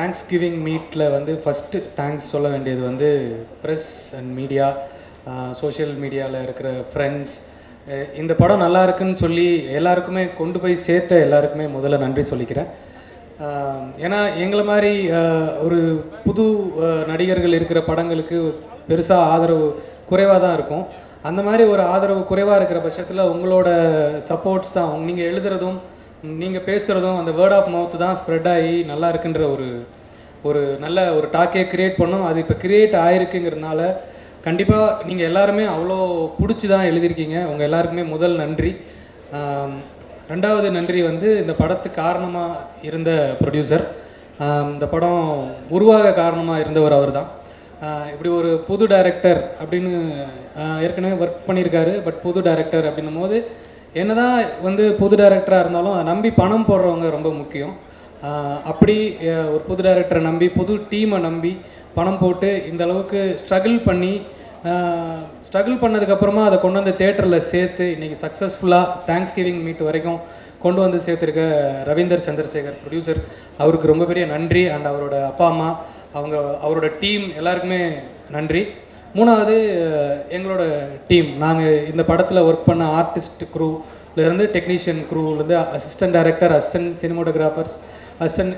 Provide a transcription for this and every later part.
thanks giving மீட்டில் வந்து first thanks சொல்ல வேண்டியது வந்து ப்ரெஸ் அண்ட் மீடியா சோஷியல் மீடியாவில் இருக்கிற ஃப்ரெண்ட்ஸ் இந்த படம் நல்லா இருக்குன்னு சொல்லி எல்லாருக்குமே கொண்டு போய் சேர்த்த எல்லாருக்குமே முதல்ல நன்றி சொல்லிக்கிறேன் ஆஹ் ஏன்னா எங்களை மாதிரி ஆஹ் ஒரு புது ஆஹ் நடிகர்கள் இருக்கிற படங்களுக்கு பெருசாக ஆதரவு குறைவாக தான் இருக்கும் அந்த மாதிரி ஒரு ஆதரவு குறைவாக இருக்கிற பட்சத்தில் உங்களோட சப்போர்ட்ஸ் தான் நீங்கள் எழுதுறதும் நீங்கள் பேசுகிறதும் அந்த வேர்ட் ஆஃப் மவுத் தான் ஸ்ப்ரெட் ஆகி நல்லா இருக்குன்ற ஒரு ஒரு நல்ல ஒரு டாக்கே கிரியேட் பண்ணோம் அது இப்போ கிரியேட் ஆயிருக்குங்கிறதுனால கண்டிப்பாக நீங்கள் எல்லாருமே அவ்வளோ பிடிச்சி தான் எழுதியிருக்கீங்க உங்கள் எல்லாருக்குமே முதல் நன்றி ஆம், ரெண்டாவது நன்றி வந்து இந்த படத்துக்கு காரணமாக இருந்த ப்ரொடியூசர் இந்த படம் உருவாக காரணமாக இருந்தவர் அவர் தான் இப்படி ஒரு புது டைரக்டர் அப்படின்னு ஆஹ், ஏற்கனவே ஒர்க் பண்ணியிருக்காரு பட் புது டைரக்டர் அப்படின்னும் போது என்னதான் வந்து புது டைரக்டராக இருந்தாலும் அதை நம்பி பணம் போடுறவங்க ரொம்ப முக்கியம் ஆஹ், அப்படி அஹ், ஒரு புது டைரக்டரை நம்பி புது டீமை நம்பி பணம் போட்டு இந்த அளவுக்கு ஸ்ட்ரகிள் பண்ணி ஸ்ட்ரகிள் பண்ணதுக்கப்புறமா அதை கொண்டு வந்து தேட்டரில் சேர்த்து இன்றைக்கி சக்ஸஸ்ஃபுல்லாக தேங்க்ஸ் கிவிங் மீட் வரைக்கும் கொண்டு வந்து சேர்த்துருக்க ரவீந்தர் சந்திரசேகர் ப்ரொடியூசர் அவருக்கு ரொம்ப பெரிய நன்றி அண்ட் அவரோட அப்பா அம்மா அவங்க அவரோட டீம் எல்லாருக்குமே நன்றி மூணாவது அஹ், எங்களோட டீம் நாங்கள் இந்த படத்தில் ஒர்க் பண்ண ஆர்டிஸ்ட் க்ரூலேருந்து டெக்னீஷியன் க்ரூலேருந்து assistant director assistant cinematographers assistant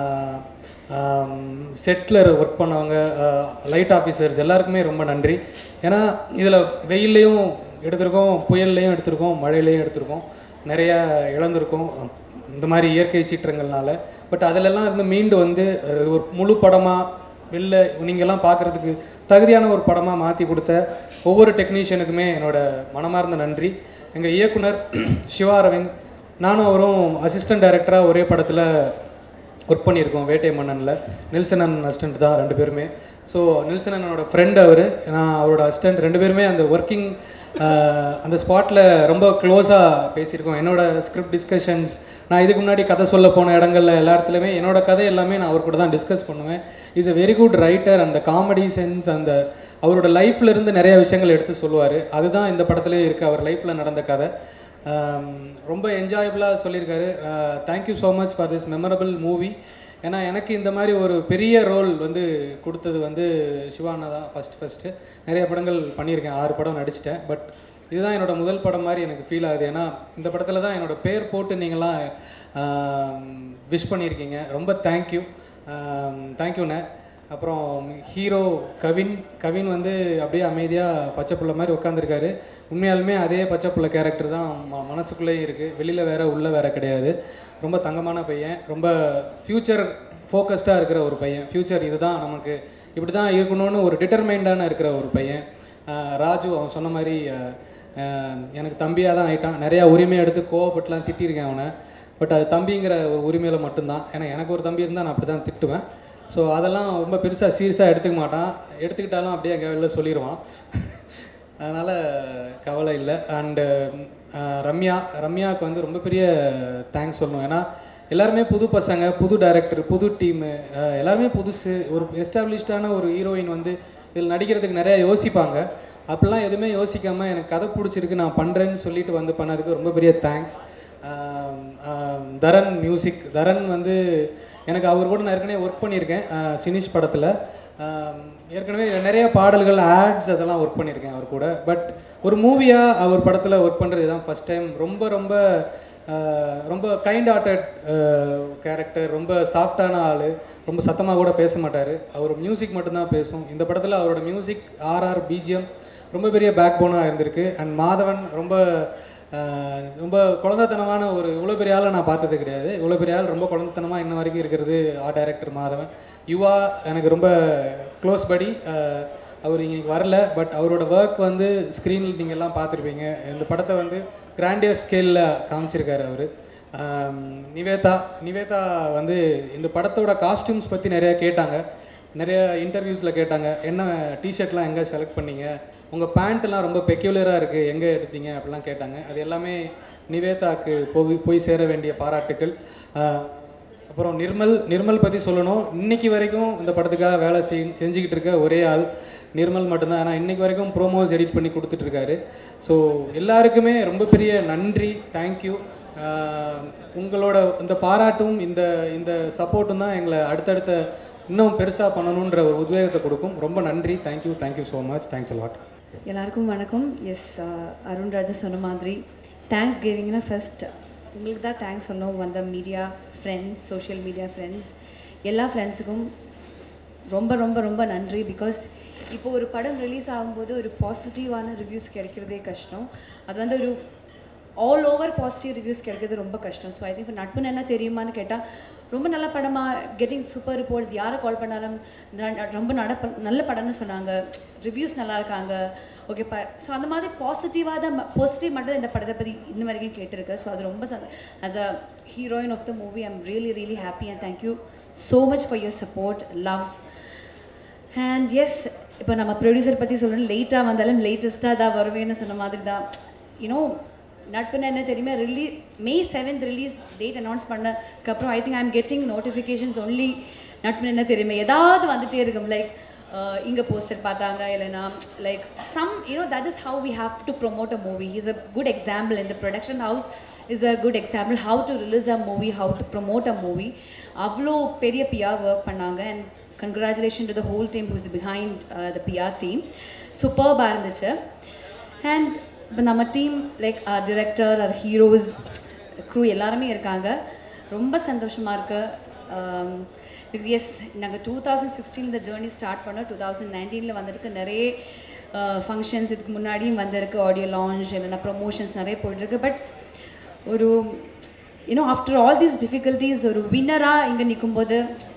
செட்டில் ஒர்க் பண்ணவங்க லைட் ஆஃபீஸர்ஸ் எல்லாருக்குமே ரொம்ப நன்றி ஏன்னா இதில் வெயில்லையும் எடுத்திருக்கோம் புயல்லையும் எடுத்திருக்கோம் மழையிலையும் எடுத்திருக்கோம் நிறைய இழந்திருக்கோம் இந்த மாதிரி இயற்கை சீற்றங்கள்னால பட் அதிலெல்லாம் இருந்து மீண்டு வந்து அது ஒரு முழு படமாக வெளில நீங்கள்லாம் பார்க்குறதுக்கு தகுதியான ஒரு படமாக மாற்றி கொடுத்த ஒவ்வொரு டெக்னீஷியனுக்குமே என்னோட மனமார்ந்த நன்றி எங்கள் இயக்குனர் சிவா அரவிந்த் நானும் அவரும் அசிஸ்டன்ட் டைரக்டராக ஒரே படத்தில் ஒர்க் பண்ணியிருக்கோம் வேட்டை மன்னனில் நெல்சன் அண்ணன் அசிஸ்டன்ட் தான் ரெண்டு பேருமே ஸோ நெல்சன் அண்ணனோட ஃப்ரெண்ட் அவர் நான் அவரோட அசிஸ்டன்ட் ரெண்டு பேருமே அந்த ஒர்க்கிங் அந்த ஸ்பாட்டில் ரொம்ப க்ளோஸாக பேசியிருக்கோம் என்னோட ஸ்கிரிப்ட் டிஸ்கஷன்ஸ் நான் இதுக்கு முன்னாடி கதை சொல்ல போன இடங்கள்ல எல்லா இடத்துலையுமே என்னோட கதை எல்லாமே நான் அவர் கூட தான் டிஸ்கஸ் பண்ணுவேன் is a very good writer அந்த காமெடி சென்ஸ் அந்த அவரோட லைஃப்ல இருந்து நிறைய விஷயங்கள் எடுத்து சொல்லுவார் அதுதான் இந்த படத்துலேயே இருக்குது அவர் லைஃப்பில் நடந்த கதை ஆம், ரொம்ப என்ஜாயபுளாக சொல்லியிருக்காரு thank you so much for this memorable movie ஏன்னா எனக்கு இந்த மாதிரி ஒரு பெரிய ரோல் வந்து கொடுத்தது வந்து சிவானா தான் ஃபஸ்ட் ஃபஸ்ட்டு நிறைய படங்கள் பண்ணியிருக்கேன் ஆறு படம் நடிச்சிட்டேன் பட் இதுதான் என்னோட முதல் படம் மாதிரி எனக்கு ஃபீல் ஆகுது ஏன்னா இந்த படத்தில் தான் என்னோட பேர் போட்டு நீங்களாம் விஷ் பண்ணியிருக்கீங்க ரொம்ப தேங்க்யூ தேங்க்யூண்ணே அப்புறம் ஹீரோ கவின் கவின் வந்து அப்படியே அமைதியாக பச்சை புள்ள மாதிரி உட்காந்துருக்காரு உண்மையாலுமே அதே பச்சை புள்ள கேரக்டர் தான் ம மனசுக்குள்ளேயும் இருக்குது வெளியில் வேற உள்ளே வேற கிடையாது ரொம்ப தங்கமான பையன் ரொம்ப ஃப்யூச்சர் ஃபோக்கஸ்டாக இருக்கிற ஒரு பையன் ஃப்யூச்சர் இதுதான் நமக்கு இப்படி தான் இருக்கணும்னு ஒரு டிட்டர்மைண்டான இருக்கிற ஒரு பையன் ஆஹ் ராஜு அவன் சொன்ன மாதிரி ஆஹ் ஆஹ் எனக்கு தம்பியாக தான் ஆயிட்டான் நிறையா உரிமை எடுத்து கோவப்பட்டுலாம் திட்டியிருக்கேன் அவனை பட் அது தம்பிங்கிற ஒரு உரிமையில் மட்டும்தான் ஏன்னா எனக்கு ஒரு தம்பி இருந்தால் நான் அப்படி தான் திட்டுவேன் ஸோ அதெல்லாம் ரொம்ப பெருசாக சீரியஸாக எடுத்துக்க மாட்டான் எடுத்துக்கிட்டாலும் அப்படியே அங்கே வெளில சொல்லிடுவான் அதனால் கவலை இல்லை அண்டு ரம்யா ரம்யாவுக்கு வந்து ரொம்ப பெரிய தேங்க்ஸ் சொல்லணும் ஏன்னா எல்லாருமே புது பசங்க புது டைரக்டர் புது டீமு எல்லாருமே புதுசு ஒரு எஸ்டாப்ளிஷ்டான ஒரு ஹீரோயின் வந்து இதில் நடிக்கிறதுக்கு நிறையா யோசிப்பாங்க அப்படிலாம் எதுவுமே யோசிக்காமல் எனக்கு கதை பிடிச்சிருக்கு நான் பண்ணுறேன்னு சொல்லிட்டு வந்து பண்ணதுக்கு ரொம்ப பெரிய தேங்க்ஸ் தரன் மியூசிக் தரன் வந்து எனக்கு அவர் கூட நான் ஏற்கனவே ஒர்க் பண்ணியிருக்கேன் ஆஹ் சினிஷ் படத்தில் ஏற்கனவே நிறைய பாடல்கள் ஆட்ஸ் அதெல்லாம் ஒர்க் பண்ணியிருக்கேன் அவர் கூட பட் ஒரு மூவியாக அவர் படத்தில் ஒர்க் பண்ணுறது தான் ஃபஸ்ட் டைம் ரொம்ப ரொம்ப ஆஹ் ரொம்ப கைண்ட் ஹார்ட்டட் கேரக்டர் ரொம்ப சாஃப்டான ஆள் ரொம்ப சத்தமாக கூட பேச மாட்டார் அவர் மியூசிக் மட்டும்தான் பேசும் இந்த படத்தில் அவரோட மியூசிக் ஆர்ஆர் பிஜிஎம் ரொம்ப பெரிய பேக் போனாக இருந்திருக்கு அண்ட் மாதவன் ரொம்ப ஆஹ் ரொம்ப குழந்தைத்தனமான ஒரு இவ்வளோ பெரிய ஆளை நான் பார்த்தது கிடையாது இவ்வளோ பெரிய ஆள் ரொம்ப குழந்தைத்தனமாக இன்ன வரைக்கும் இருக்கிறது ஆர்ட் டைரக்டர் மாதவன் யுவா எனக்கு ரொம்ப க்ளோஸ் படி அவர் இங்கே வரல பட் அவரோட ஒர்க் வந்து ஸ்க்ரீனில் நீங்கள் எல்லாம் பார்த்துருப்பீங்க இந்த படத்தை வந்து கிராண்டியர் ஸ்கேலில் காமிச்சிருக்காரு அவர் நிவேதா நிவேதா வந்து இந்த படத்தோட காஸ்டியூம்ஸ் பற்றி நிறையா கேட்டாங்க நிறைய இன்டர்வியூஸில் கேட்டாங்க என்ன டிஷர்ட்லாம் எங்கே செலக்ட் பண்ணீங்க உங்கள் பேண்ட்லாம் ரொம்ப பெக்யூலராக இருக்குது எங்கே எடுத்தீங்க அப்படிலாம் கேட்டாங்க அது எல்லாமே நிவேதாக்கு போய் போய் சேர வேண்டிய பாராட்டுக்கள் ஆஹ் அப்புறம் நிர்மல் நிர்மல் பற்றி சொல்லணும் இன்னைக்கு வரைக்கும் இந்த படத்துக்காக வேலை செய் செஞ்சுக்கிட்டு இருக்க ஒரே ஆள் நிர்மல் மட்டும்தான் ஆனால் இன்னைக்கு வரைக்கும் ப்ரோமோஸ் எடிட் பண்ணி கொடுத்துட்ருக்காரு ஸோ எல்லாருக்குமே ரொம்ப பெரிய நன்றி தேங்க்யூ ஆஹ் உங்களோட இந்த பாராட்டும் இந்த இந்த சப்போர்ட்டும் தான் எங்களை அடுத்தடுத்த இன்னும் பெருசாக பண்ணணுன்ற ஒரு உத்வேகத்தை கொடுக்கும் ரொம்ப நன்றி thank you thank you so much thanks lot எல்லாருக்கும் வணக்கம் எஸ் அருண் ராஜு சொன்ன மாதிரி தேங்க்ஸ் கிவிங்னா ஃபர்ஸ்ட் உங்களுக்கு தான் தேங்க்ஸ் சொன்னோம் வந்த media friends social media friends எல்லா ஃப்ரெண்ட்ஸுக்கும் ரொம்ப ரொம்ப ரொம்ப நன்றி பிகாஸ் இப்போ ஒரு படம் ரிலீஸ் ஆகும்போது ஒரு பாசிட்டிவான ரிவ்யூஸ் கிடைக்கிறதே கஷ்டம் அது வந்து ஒரு ஆல் ஓவர் பாசிட்டிவ் ரிவ்யூஸ் கிடைக்கிறது ரொம்ப கஷ்டம் ஸோ ஐ திங்க் நட்புன்னு என்ன தெரியுமான்னு கேட்டால் ரொம்ப நல்ல படமாக கெட்டிங் சூப்பர் ரிப்போர்ட்ஸ் யாரை கால் பண்ணாலும் ந- ரொம்ப நடப்ப நல்ல படம்னு சொன்னாங்க ரிவ்யூஸ் நல்லா இருக்காங்க ஓகே ப ஸோ அந்த மாதிரி பாசிட்டிவாக தான் பாசிட்டிவ் மட்டும் இந்த படத்தை பற்றி இன்ன வரைக்கும் கேட்டிருக்கேன் ஸோ அது ரொம்ப as a heroine of the movie I'm really really happy and thank you so much for your support love and yes இப்போ நம்ம ப்ரொடியூசர் பற்றி சொல்லணும் லேட்டாக வந்தாலும் லேட்டஸ்ட்டாக தான் வருவேன்னு சொன்ன மாதிரி தான் யூனோ நட்புன்னு என்ன தெரியுமா ரிலீ May seventh release date announce பண்ணதுக்கப்புறம் I think I am getting notifications only நட்புன்னு என்ன தெரியுமா ஏதாவது வந்துட்டே இருக்கும் லைக் இங்கே போஸ்டர் பார்த்தாங்க இல்லைனா like some you know that is how we have to promote a movie is a good example இந்த production house is a good example how to release a movie how to promote a movie அவ்வளோ பெரிய PR work பண்ணாங்க and congratulation to the whole team who's behind the PR team சூப்பர்பாக இருந்துச்சு and இப்போ நம்ம team like our director our heroes crew எல்லாருமே இருக்காங்க ரொம்ப சந்தோஷமாக இருக்குது எஸ் நாங்கள் டூ தௌசண்ட் சிக்ஸ்டீன் இந்த ஜேர்னி ஸ்டார்ட் பண்ணோம் டூ தௌசண்ட் நைன்டீனில் வந்திருக்கு நிறைய ஃபங்க்ஷன்ஸ் இதுக்கு முன்னாடியும் வந்திருக்கு ஆடியோ லான்ச் இல்லைன்னா ப்ரொமோஷன்ஸ் நிறைய போயிட்டுருக்கு பட் ஒரு you know after all these difficulties ஒரு வின்னராக இங்கே நிற்கும்போது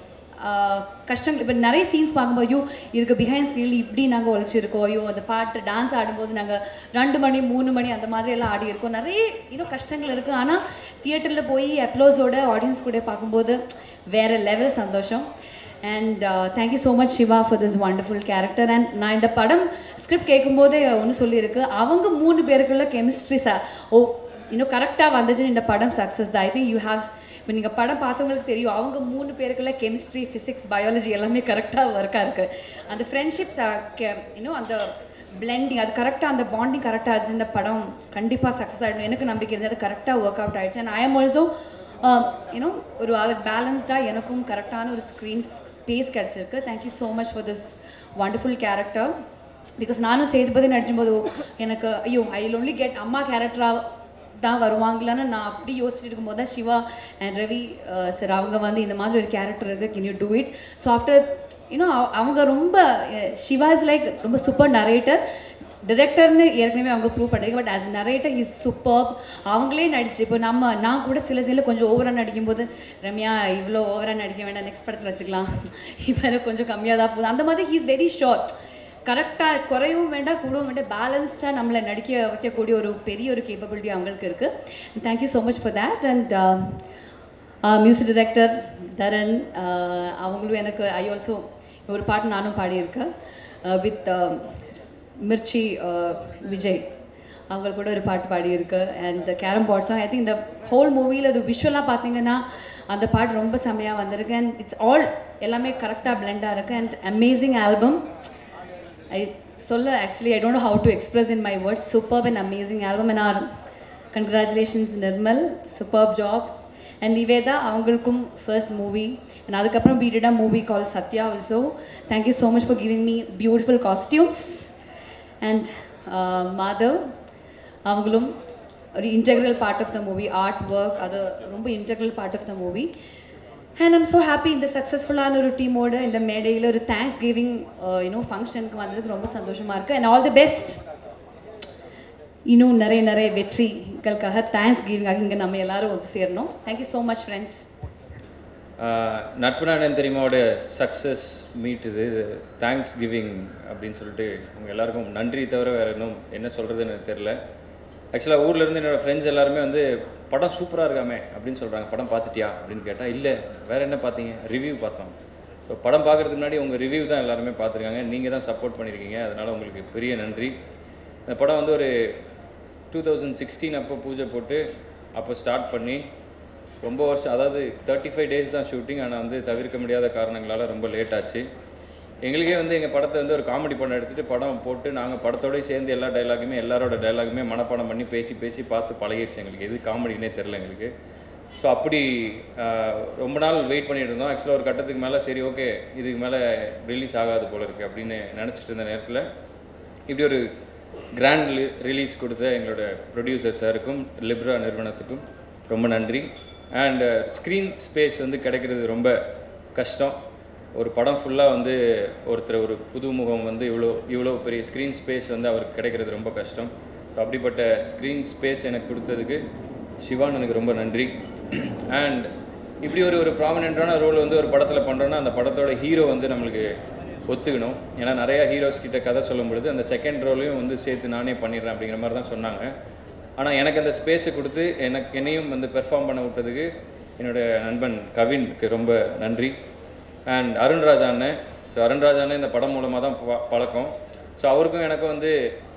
கஷ்டங்கள் இப்போ நிறைய சீன்ஸ் பார்க்கும்போது ஐயோ இதுக்கு பிஹைண்ட் ஸ்க்ரீனில் இப்படி நாங்கள் உழைச்சிருக்கோம் ஐயோ அந்த பாட்டு டான்ஸ் ஆடும்போது நாங்கள் ரெண்டு மணி மூணு மணி அந்த மாதிரி எல்லாம் ஆடி இருக்கோம் நிறைய இன்னும் கஷ்டங்கள் இருக்குது ஆனால் தியேட்டரில் போய் அப்ளோஸோட ஆடியன்ஸ் கூட பார்க்கும்போது வேறு லெவல் சந்தோஷம் and thank you so much Siva for this wonderful character and நான் இந்த படம் ஸ்கிரிப்ட் கேட்கும்போதே ஒன்று சொல்லியிருக்கு அவங்க மூணு பேருக்குள்ள கெமிஸ்ட்ரி சா ஓ இன்னும் கரெக்டாக வந்துச்சுன்னு இந்த படம் சக்ஸஸ் தான் ஐ திங்க் யூ ஹாவ் இப்போ நீங்கள் படம் பார்த்தவங்களுக்கு தெரியும் அவங்க மூணு பேருக்குள்ள கெமிஸ்ட்ரி ஃபிசிக்ஸ் பயாலஜி எல்லாமே கரெக்டாக ஒர்க்காக இருக்குது அந்த ஃப்ரெண்ட்ஷிப்ஸ் இன்னும் அந்த பிளெண்டிங் அது கரெக்டாக அந்த பாண்டிங் கரெக்டாக ஆச்சு இந்த படம் கண்டிப்பாக சக்ஸஸ் ஆகிடும் எனக்கு நம்பிக்கை இருந்தது அது கரெக்டாக ஒர்க் அவுட் ஆகிடுச்சு and I am also you know ஒரு அதுக்கு பேலன்ஸ்டாக எனக்கும் கரெக்டான ஒரு ஸ்க்ரீன் ஸ்பேஸ் கிடச்சிருக்கு thank you so much for this wonderful character because நானும் சேதுபதி நடிக்கும்போது எனக்கு ஐயோ ஐ ஒன்லி கெட் அம்மா கேரக்டராக தான் வருவாங்களான்னு நான் அப்படி யோசிச்சுட்டு இருக்கும்போது தான் சிவா அண்ட் ரவி சார் அவங்க வந்து இந்த மாதிரி ஒரு கேரக்டர் இருக்குது can you do it so after you know அவங்க ரொம்ப சிவா இஸ் லைக் ரொம்ப சூப்பர் நரேட்டர் டிரெக்டர்னு ஏற்கனவே அவங்க ப்ரூவ் பண்ணிருக்க but as narrator he's super அவங்களே நடிச்சு இப்போ நம்ம நான் கூட சில சில கொஞ்சம் ஓவராக நடிக்கும்போது ரம்யா இவ்வளோ ஓவராக நடிக்க வேண்டாம் நெக்ஸ்ட் படத்தில் வச்சுக்கலாம் இப்போ எனக்கு கொஞ்சம் கம்மியாக தான் போகுது அந்த மாதிரி ஹீஸ் வெரி ஷோர் கரெக்டாக குறையவும் வேண்டாம் கூடவும் வேண்டாம் பேலன்ஸ்டாக நம்மளை நடிக்க வைக்கக்கூடிய ஒரு பெரிய ஒரு கேப்பபிலிட்டி அவங்களுக்கு இருக்குது thank you so much for that and music director Dharan அவங்களும் எனக்கு ஐ ஆல்சோ ஒரு பாட்டு நானும் பாடியிருக்கேன் வித் மிர்ச்சி விஜய் அவங்க கூட ஒரு பாட்டு பாடியிருக்கு and carrom board song I think இந்த ஹோல் மூவியில் அது விஷுவலாக பார்த்தீங்கன்னா அந்த பாட்டு ரொம்ப செம்மையாக வந்திருக்கு அண்ட் இட்ஸ் ஆல் எல்லாமே கரெக்டாக பிளெண்டாக இருக்குது அண்ட் அமேசிங் ஆல்பம் ஐ சொல்ல actually I don't know how to express in my words super and amazing album and our congratulations Nirmal super job and Nivetha அவங்களுக்கும் ஃபர்ஸ்ட் மூவி அண்ட் அதுக்கப்புறம் பீடடா மூவி கால் Sathya also thank you so much for giving me beautiful costumes and Madhav அவங்களும் ஒரு integral part of the movie art work அது ரொம்ப integral part of the movie and I'm so happy இந்த சக்ஸஸ்ஃபுல்லான ஒரு டீமோட இந்த மேடையில் ஒரு தேங்க்ஸ் கிவிங் யூனோ ஃபங்க்ஷனுக்கு வந்ததுக்கு ரொம்ப சந்தோஷமாக இருக்குது அண்ட் ஆல் தி பெஸ்ட் இன்னும் நிறைய நிறைய வெற்றிகளுக்காக தேங்க்ஸ் கிவிங்காக இங்கே நம்ம எல்லாரும் ஒத்து சேரணும் தேங்க்யூ ஸோ மச் ஃப்ரெண்ட்ஸ் நட்பு நாடன் தெரியுமாவோட சக்ஸஸ் மீட் இது இது தேங்க்ஸ் கிவிங் அப்படின்னு சொல்லிட்டு உங்கள் எல்லாருக்கும் நன்றி தவிர வேறு இன்னும் என்ன சொல்கிறதுன்னு எனக்கு தெரில ஆக்சுவலாக ஊர்லேருந்து என்னோடய ஃப்ரெண்ட்ஸ் எல்லாருமே வந்து படம் சூப்பராக இருக்காமே அப்படின்னு சொல்கிறாங்க படம் பார்த்துட்டியா அப்படின்னு கேட்டால் இல்லை வேறு என்ன பார்த்தீங்க ரிவ்யூ பார்த்தோம் ஸோ படம் பார்க்குறதுக்கு முன்னாடி உங்கள் ரிவ்யூ தான் எல்லாருமே பார்த்துருக்காங்க நீங்கள் தான் சப்போர்ட் பண்ணியிருக்கீங்க அதனால் உங்களுக்கு பெரிய நன்றி இந்த படம் வந்து ஒரு டூ தௌசண்ட் சிக்ஸ்டீன் அப்போ பூஜை போட்டு அப்போ ஸ்டார்ட் பண்ணி ரொம்ப வருஷம் அதாவது தேர்ட்டி ஃபைவ் டேஸ் தான் ஷூட்டிங் ஆனால் வந்து தவிர்க்க முடியாத காரணங்களால் ரொம்ப லேட் ஆச்சு எங்களுக்கே வந்து எங்கள் படத்தை வந்து ஒரு காமெடி படம் எடுத்துகிட்டு படம் போட்டு நாங்கள் படத்தோடய சேர்ந்து எல்லா டைலாகுமே எல்லாரோட டைலாகுமே மனப்பாடம் பண்ணி பேசி பேசி பார்த்து பழகிடுச்சு எங்களுக்கு எது காமெடினே தெரில எங்களுக்கு ஸோ அப்படி ஆஹ், ரொம்ப நாள் வெயிட் பண்ணிட்டு இருந்தோம் ஆக்சுவலாக ஒரு கட்டத்துக்கு மேலே சரி ஓகே இதுக்கு மேலே ரிலீஸ் ஆகாது போல இருக்குது அப்படின்னு நினச்சிட்டு இருந்த நேரத்தில் இப்படி ஒரு கிராண்ட் ரிலீஸ் கொடுத்த எங்களோட ப்ரொடியூசர் சாருக்கும் லிப்ரா நிறுவனத்துக்கும் ரொம்ப நன்றி அண்ட் ஸ்க்ரீன் ஸ்பேஸ் வந்து கிடைக்கிறது ரொம்ப கஷ்டம் ஒரு படம் ஃபுல்லாக வந்து ஒருத்தர் ஒரு புது முகம் வந்து இவ்வளோ இவ்வளோ பெரிய ஸ்க்ரீன் ஸ்பேஸ் வந்து அவருக்கு கிடைக்கிறது ரொம்ப கஷ்டம் ஸோ அப்படிப்பட்ட ஸ்க்ரீன் ஸ்பேஸ் எனக்கு கொடுத்ததுக்கு சிவான் எனக்கு ரொம்ப நன்றி அண்ட் இப்படி ஒரு ஒரு ப்ராமினெண்ட்டான ரோல் வந்து ஒரு படத்தில் பண்ணுறோன்னா அந்த படத்தோட ஹீரோ வந்து நம்மளுக்கு ஒத்துக்கணும் ஏன்னா நிறையா ஹீரோஸ் கிட்ட கதை சொல்லும் பொழுது அந்த செகண்ட் ரோலையும் வந்து சேர்த்து நானே பண்ணிடுறேன் அப்படிங்கிற மாதிரி தான் சொன்னாங்க ஆனால் எனக்கு அந்த ஸ்பேஸை கொடுத்து எனக்கு என்னையும் வந்து பெர்ஃபார்ம் பண்ண விட்டதுக்கு என்னோட நண்பன் கவினுக்கு ரொம்ப நன்றி அண்ட் அருண்ராஜ் அண்ணன் ஸோ அருண்ராஜ் அண்ணன் இந்த படம் மூலமாக தான் ப- பழக்கம் ஸோ அவருக்கும் எனக்கும் வந்து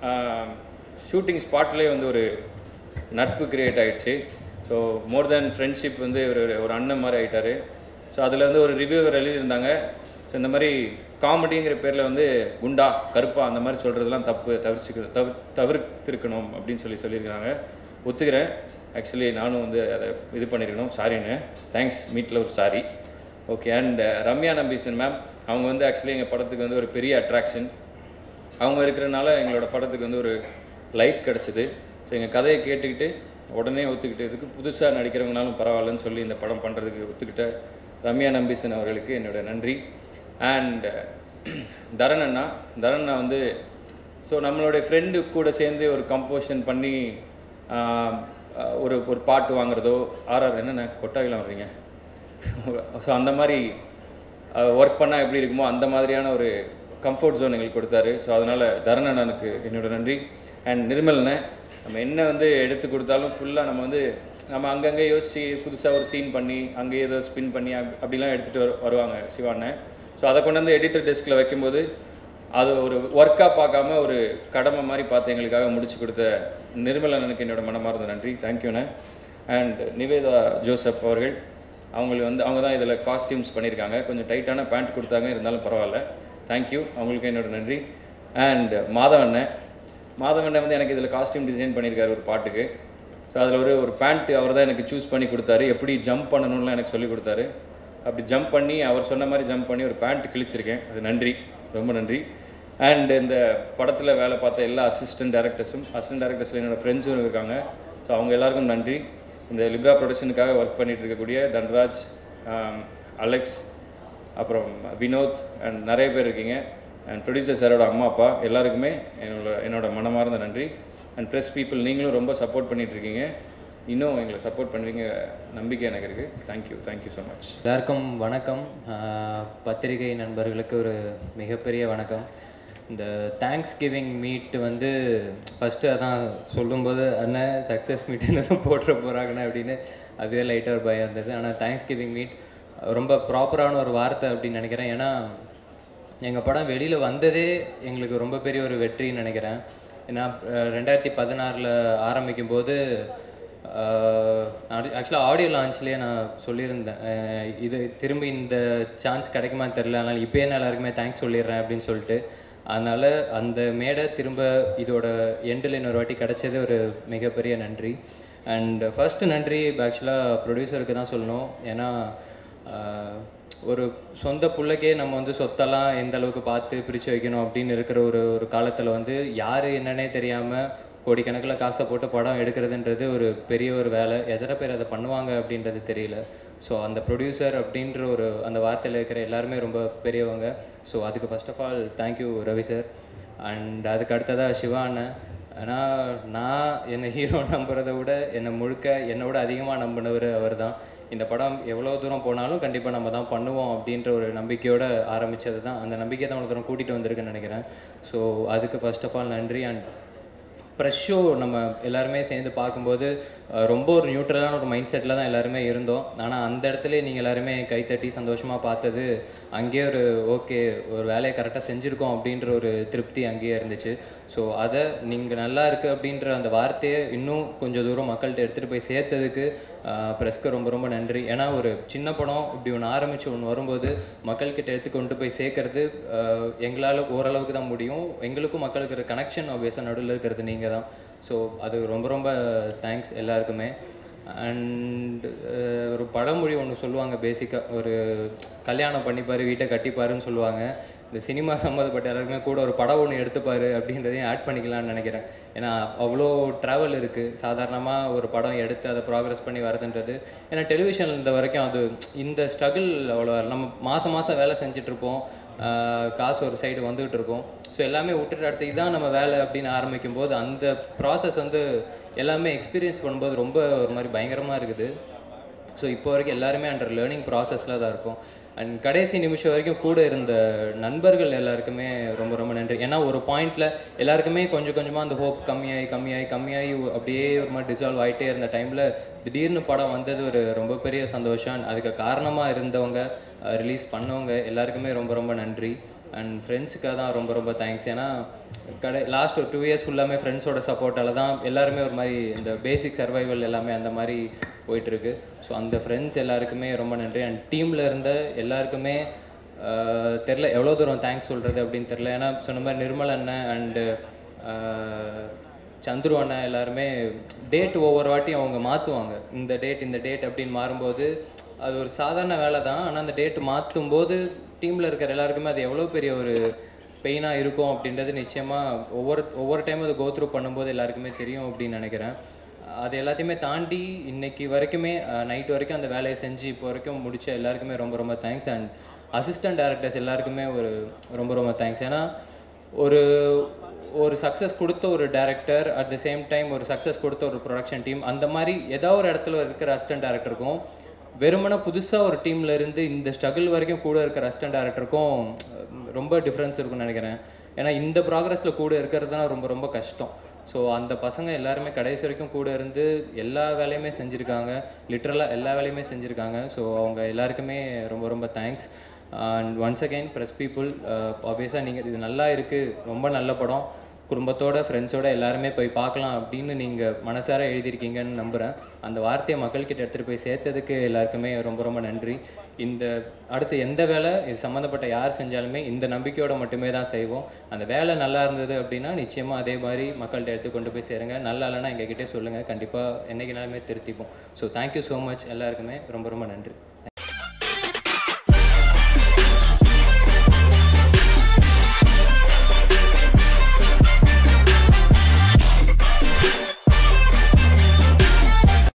ஷூட்டிங் ஸ்பாட்லேயே வந்து ஒரு நட்பு கிரியேட் ஆயிடுச்சு ஸோ மோர் தேன் ஃப்ரெண்ட்ஷிப் வந்து ஒரு ஒரு அண்ணன் மாதிரி ஆயிட்டாரு ஸோ அதில் வந்து ஒரு ரிவ்யூவர் எழுதியிருந்தாங்க ஸோ இந்த மாதிரி காமெடிங்கிற பேரில் வந்து குண்டா கருப்பா அந்த மாதிரி சொல்கிறதெல்லாம் தப்பு தவிர்த்துக்க தவிர தவிர்த்திருக்கணும் அப்படின்னு சொல்லி சொல்லியிருக்காங்க ஒத்துக்கிறேன் ஆக்சுவலி நானும் வந்து அதை இது பண்ணியிருக்கணும் சாரின்னு தேங்க்ஸ் மீட்டில் ஒரு sorry okay and Ramya Nambeesan ma'am அவங்க வந்து ஆக்சுவலி எங்கள் படத்துக்கு வந்து ஒரு பெரிய அட்ராக்ஷன் அவங்க இருக்கிறனால எங்களோட படத்துக்கு வந்து ஒரு லைக் கிடச்சிது ஸோ எங்கள் கதையை கேட்டுக்கிட்டு உடனே ஒத்துக்கிட்டதுக்கு புதுசாக நடிக்கிறவங்கனாலும் பரவாயில்லன்னு சொல்லி இந்த படம் பண்ணுறதுக்கு ஒத்துக்கிட்ட ரம்யா நம்பீசன் அவர்களுக்கு என்னோட நன்றி அண்ட் தரன் அண்ணா தரன் அண்ணா வந்து ஸோ நம்மளுடைய ஃப்ரெண்டு கூட சேர்ந்து ஒரு கம்போஷன் பண்ணி ஆஹ், ஆஹ், ஒரு ஒரு பாட்டு வாங்குறதோ ஆர்ஆர் என்னென்ன கொட்டாயிலாம் வர்றீங்க ஸோ அந்த மாதிரி ஒர்க் பண்ணால் எப்படி இருக்குமோ அந்த மாதிரியான ஒரு கம்ஃபர்ட் ஜோன் எங்களுக்கு கொடுத்தாரு ஸோ அதனால் தரணனனுக்கு என்னோட நன்றி அண்ட் நிர்மலனை நம்ம என்ன வந்து எடுத்து கொடுத்தாலும் ஃபுல்லாக நம்ம வந்து நம்ம அங்கங்கே யோசித்து புதுசாக ஒரு சீன் பண்ணி அங்கே ஏதோ ஸ்பின் பண்ணி அப்- அப்படிலாம் எடுத்துகிட்டு வரு வருவாங்க சிவாண்ணே ஸோ அதை கொண்டு வந்து எடிட்டர் டெஸ்கில் வைக்கும்போது அது ஒரு ஒர்க்காக பார்க்காம ஒரு கடமை மாதிரி பார்த்து எங்களுக்காக முடிச்சு கொடுத்த நிர்மலனுக்கு என்னோட மனமார்ந்த நன்றி தேங்க்யூண்ணே அண்ட் நிவேதா ஜோசப் அவர்கள் அவங்களுக்கு வந்து அவங்க தான் இதில் காஸ்டியூம்ஸ் பண்ணியிருக்காங்க கொஞ்சம் டைட்டான பேண்ட் கொடுத்தாங்க இருந்தாலும் பரவாயில்ல தேங்க்யூ அவங்களுக்கு என்னோட நன்றி அண்ட் மாதவண்ணன் மாதவண்ணன் வந்து எனக்கு இதில் காஸ்டியூம் டிசைன் பண்ணியிருக்காரு ஒரு பாட்டுக்கு ஸோ அதில் ஒரு ஒரு பேண்ட் அவர் தான் எனக்கு சூஸ் பண்ணி கொடுத்தாரு எப்படி ஜம்ப் பண்ணணும்லாம் எனக்கு சொல்லி கொடுத்தாரு அப்படி ஜம்ப் பண்ணி அவர் சொன்ன மாதிரி ஜம்ப் பண்ணி ஒரு பேண்ட் கிழிச்சிருக்கேன் அது நன்றி ரொம்ப நன்றி அண்ட் இந்த படத்தில் வேலை பார்த்த எல்லா அசிஸ்டன்ட் டேரக்டர்ஸும் அசிஸ்டன்ட் டேரக்டர்ஸில் என்னோட ஃப்ரெண்ட்ஸும் இருக்காங்க ஸோ அவங்க எல்லாருக்கும் நன்றி இந்த லிப்ரா ப்ரொடக்ஷனுக்காக ஒர்க் பண்ணிட்டு இருக்கக்கூடிய தன்ராஜ் ஆம், அலெக்ஸ் அப்புறம் வினோத் அண்ட் நிறைய பேர் இருக்கீங்க அண்ட் ப்ரொடியூசர் சாரோட அம்மா அப்பா எல்லாருக்குமே என்னோட என்னோட மனமார்ந்த நன்றி அண்ட் ப்ரெஸ் பீப்புள் நீங்களும் ரொம்ப சப்போர்ட் பண்ணிட்டு இருக்கீங்க இன்னும் எங்களை சப்போர்ட் பண்ணுவீங்க நம்பிக்கை எனக்கு இருக்குது தேங்க்யூ தேங்க்யூ ஸோ மச் எல்லாருக்கும் வணக்கம் ஆஹ் பத்திரிகை நண்பர்களுக்கு ஒரு மிகப்பெரிய வணக்கம் இந்த தேங்க்ஸ் கிவிங் மீட் வந்து ஃபஸ்ட்டு அதான் சொல்லும்போது அண்ணன் சக்ஸஸ் மீட் தான் போட்டுற போகிறாங்கண்ணே அப்படின்னு அதுவே லைட்டாக ஒரு பயம் இருந்தது ஆனால் தேங்க்ஸ் கிவிங் மீட் ரொம்ப ப்ராப்பரான ஒரு வார்த்தை அப்படின்னு நினைக்கிறேன் ஏன்னா எங்கள் படம் வெளியில் வந்ததே எங்களுக்கு ரொம்ப பெரிய ஒரு வெற்றின்னு நினைக்கிறேன் ஏன்னா அஹ் ரெண்டாயிரத்தி பதினாறில் ஆரம்பிக்கும் போது ஆக்சுவலாக ஆடியோ லான்ச்லேயே நான் சொல்லியிருந்தேன் அஹ் இது திரும்பி இந்த சான்ஸ் கிடைக்குமான்னு தெரில அதனால் இப்போயே நான் எல்லாருக்குமே தேங்க்ஸ் சொல்லிடுறேன் அப்படின்னு சொல்லிட்டு அதனால் அந்த மேடை திரும்ப இதோட எண்டில் இன்னொரு வாட்டி கிடைச்சது ஒரு மிகப்பெரிய நன்றி அண்ட் ஃபர்ஸ்ட் நன்றி ஆக்சுவலாக ப்ரொடியூசருக்கு தான் சொல்லணும் ஏன்னா ஆஹ் ஒரு சொந்த பிள்ளைக்கே நம்ம வந்து சொத்தெல்லாம் எந்த அளவுக்கு பார்த்து பிரித்து வைக்கணும் அப்படின்னு இருக்கிற ஒரு ஒரு காலத்தில் வந்து யார் என்னன்னே தெரியாமல் கோடிக்கணக்கில் காசை போட்டு படம் எடுக்கிறதுன்றது ஒரு பெரிய ஒரு வேலை எத்தனை பேர் அதை பண்ணுவாங்க அப்படின்றது தெரியல ஸோ அந்த ப்ரொடியூசர் அப்படின்ற ஒரு அந்த வார்த்தையில் இருக்கிற எல்லாருமே ரொம்ப பெரியவங்க ஸோ அதுக்கு first of all thank you Ravi sir and அதுக்கு அடுத்ததாக சிவா அண்ணன் ஆனால் நான் என்னை ஹீரோ நம்புறதை விட என்னை முழுக்க என்னை விட அதிகமாக நம்பினவர் அவர் தான் இந்த படம் எவ்வளோ தூரம் போனாலும் கண்டிப்பாக நம்ம தான் பண்ணுவோம் அப்படின்ற ஒரு நம்பிக்கையோடு ஆரம்பித்தது தான் அந்த நம்பிக்கை தான் அவ்வளோ தூரம் கூட்டிகிட்டு வந்திருக்குன்னு நினைக்கிறேன் ஸோ அதுக்கு ஃபர்ஸ்ட் ஆஃப் ஆல் நன்றி அண்ட் ப்ரெஷ் ஷோ நம்ம எல்லாருமே சேர்ந்து பார்க்கும்போது அஹ், ரொம்ப ஒரு நியூட்ரலான ஒரு மைண்ட் செட்டில் தான் எல்லாருமே இருந்தோம் ஆனால் அந்த இடத்துல நீங்கள் எல்லாருமே கைத்தட்டி சந்தோஷமாக பார்த்தது அங்கேயே ஒரு ஓகே ஒரு வேலையை கரெக்டாக செஞ்சுருக்கோம் அப்படின்ற ஒரு திருப்தி அங்கேயே இருந்துச்சு ஸோ அதை நீங்கள் நல்லா இருக்கு அப்படின்ற அந்த வார்த்தையை இன்னும் கொஞ்சம் தூரம் மக்கள்கிட்ட எடுத்துகிட்டு போய் சேர்த்ததுக்கு ப்ரெஸ்க்கு ரொம்ப ரொம்ப நன்றி ஏன்னா ஒரு சின்ன படம் இப்படி ஒன்று ஆரம்பித்து ஒன்று வரும்போது மக்கள்கிட்ட எடுத்து கொண்டு போய் சேர்க்கறது ஆஹ், எங்களால் ஓரளவுக்கு தான் முடியும் எங்களுக்கும் மக்களுக்கு ஒரு கனெக்ஷன் ஆப்வியஸாக நடுவில் இருக்கிறது நீங்கள் தான் ஸோ அது ரொம்ப ரொம்ப தேங்க்ஸ் எல்லாருக்குமே அண்ட் ஒரு பழமொழி ஒன்று சொல்லுவாங்க பேசிக்காக ஒரு கல்யாணம் பண்ணிப்பார் வீட்டை கட்டிப்பாருன்னு சொல்லுவாங்க இந்த சினிமா சம்மந்தப்பட்ட எல்லாருக்குமே கூட ஒரு படம் ஒன்று எடுத்துப்பாரு அப்படின்றதையும் ஆட் பண்ணிக்கலாம்னு நினைக்கிறேன் ஏன்னா அவ்வளோ ட்ராவல் இருக்குது சாதாரணமாக ஒரு படம் எடுத்து அதை ப்ராக்ரஸ் பண்ணி வரதுன்றது ஏன்னா டெலிவிஷன் இந்த வரைக்கும் அது இந்த ஸ்ட்ரகிள் அவ்வளோ நம்ம மாதம் மாதம் வேலை செஞ்சிட்ருப்போம் காசு ஒரு சைடு வந்துகிட்டு இருக்கும் ஸோ எல்லாமே விட்டுட்டு அடுத்து இதான் நம்ம வேலை அப்படின்னு ஆரம்பிக்கும் போது அந்த ப்ராசஸ் வந்து எல்லாமே எக்ஸ்பீரியன்ஸ் பண்ணும்போது ரொம்ப ஒரு மாதிரி பயங்கரமாக இருக்குது ஸோ இப்போ வரைக்கும் எல்லாருமே அண்டர் லேர்னிங் ப்ராசஸில் தான் இருக்கும் அண்ட் கடைசி நிமிஷம் வரைக்கும் கூட இருந்த நண்பர்கள் எல்லாருக்குமே ரொம்ப ரொம்ப நன்றி ஏன்னா ஒரு பாயிண்டில் எல்லாருக்குமே கொஞ்சம் கொஞ்சமாக அந்த ஹோப் கம்மியாகி கம்மியாகி கம்மியாகி அப்படியே ஒரு மாதிரி டிசால்வ் ஆகிட்டே இருந்த டைமில் திடீர்னு படம் வந்தது ஒரு ரொம்ப பெரிய சந்தோஷம் அதுக்கு காரணமாக இருந்தவங்க ரிலீஸ் பண்ணவங்க எல்லாருக்குமே ரொம்ப ரொம்ப நன்றி அண்ட் ஃப்ரெண்ட்ஸுக்காக தான் ரொம்ப ரொம்ப தேங்க்ஸ் ஏன்னா கடை லாஸ்ட் ஒரு டூ இயர்ஸ் ஃபுல்லாமே ஃப்ரெண்ட்ஸோட சப்போர்ட்டால் தான் எல்லாருமே ஒரு மாதிரி இந்த பேசிக் சர்வைவல் எல்லாமே அந்த மாதிரி போயிட்டுருக்கு ஸோ அந்த ஃப்ரெண்ட்ஸ் எல்லாருக்குமே ரொம்ப நன்றி அண்ட் டீமில் இருந்த எல்லாருக்குமே ஆஹ், தெரில எவ்வளோ தூரம் தேங்க்ஸ் சொல்கிறது அப்படின்னு தெரில ஏன்னா சொன்ன மாதிரி நிர்மல் அண்ணன் அண்டு சந்துரு அண்ணன் எல்லாருமே டேட் ஒவ்வொரு வாட்டியும் அவங்க மாற்றுவாங்க இந்த டேட் இந்த டேட் அப்படின்னு மாறும்போது அது ஒரு சாதாரண வேலை தான் ஆனால் அந்த டேட் மாற்றும் போது டீமில் இருக்கிற எல்லாருக்குமே அது எவ்வளோ பெரிய ஒரு பெயினாக இருக்கும் அப்படின்றது நிச்சயமாக ஒவ்வொரு ஒவ்வொரு டைம் அதை கோத்ரூ பண்ணும்போது எல்லாருக்குமே தெரியும் அப்படின்னு நினைக்கிறேன் அது எல்லாத்தையுமே தாண்டி இன்னைக்கு வரைக்குமே நைட் வரைக்கும் அந்த வேலையை செஞ்சு இப்போ வரைக்கும் முடிச்ச எல்லாருக்குமே ரொம்ப ரொம்ப தேங்க்ஸ் அண்ட் அசிஸ்டன்ட் டேரக்டர்ஸ் எல்லாருக்குமே ஒரு ரொம்ப ரொம்ப தேங்க்ஸ் ஏன்னா ஒரு ஒரு சக்ஸஸ் கொடுத்த ஒரு director at the same time ஒரு சக்ஸஸ் கொடுத்த ஒரு ப்ரொடக்ஷன் டீம் அந்த மாதிரி ஏதாவது ஒரு இடத்துல இருக்கிற அசிஸ்டன்ட் டேரக்டருக்கும் வெறுமனே புதுசாக ஒரு டீமில் இருந்து இந்த ஸ்ட்ரகிள் வரைக்கும் கூட இருக்கிற அசிஸ்டன்ட் டேரக்டருக்கும் ரொம்ப டிஃப்ரென்ஸ் இருக்கும்னு நினைக்கிறேன் ஏன்னா இந்த ப்ராக்ரஸில் கூட இருக்கிறதுனா ரொம்ப ரொம்ப கஷ்டம் ஸோ அந்த பசங்க எல்லாருமே கடைசி வரைக்கும் கூட இருந்து எல்லா வேலையுமே செஞ்சுருக்காங்க லிட்ரலாக எல்லா வேலையுமே செஞ்சுருக்காங்க ஸோ அவங்க எல்லாருக்குமே ரொம்ப ரொம்ப thanks and once again press people ஆப்வியஸாக நீங்கள் இது நல்லா இருக்குது ரொம்ப நல்ல படம் குடும்பத்தோட ஃப்ரெண்ட்ஸோட எல்லாருமே போய் பார்க்கலாம் அப்படின்னு நீங்கள் மனசார எழுதியிருக்கீங்கன்னு நம்புகிறேன் அந்த வார்த்தையை மக்கள்கிட்ட எடுத்துகிட்டு போய் சேர்த்ததுக்கு எல்லாருக்குமே ரொம்ப ரொம்ப நன்றி இந்த அடுத்து எந்த வேலை இது சம்மந்தப்பட்ட யார் செஞ்சாலுமே இந்த நம்பிக்கையோட மட்டுமே தான் செய்வோம் அந்த வேலை நல்லா இருந்தது அப்படின்னா நிச்சயமாக அதே மாதிரி மக்கள்கிட்ட எடுத்து கொண்டு போய் சேருங்க நல்லா இல்லைன்னா எங்ககிட்டே சொல்லுங்கள் கண்டிப்பாக என்னைக்குனாலுமே திருத்திப்போம் ஸோ தேங்க்யூ ஸோ மச் எல்லாருக்குமே ரொம்ப ரொம்ப நன்றி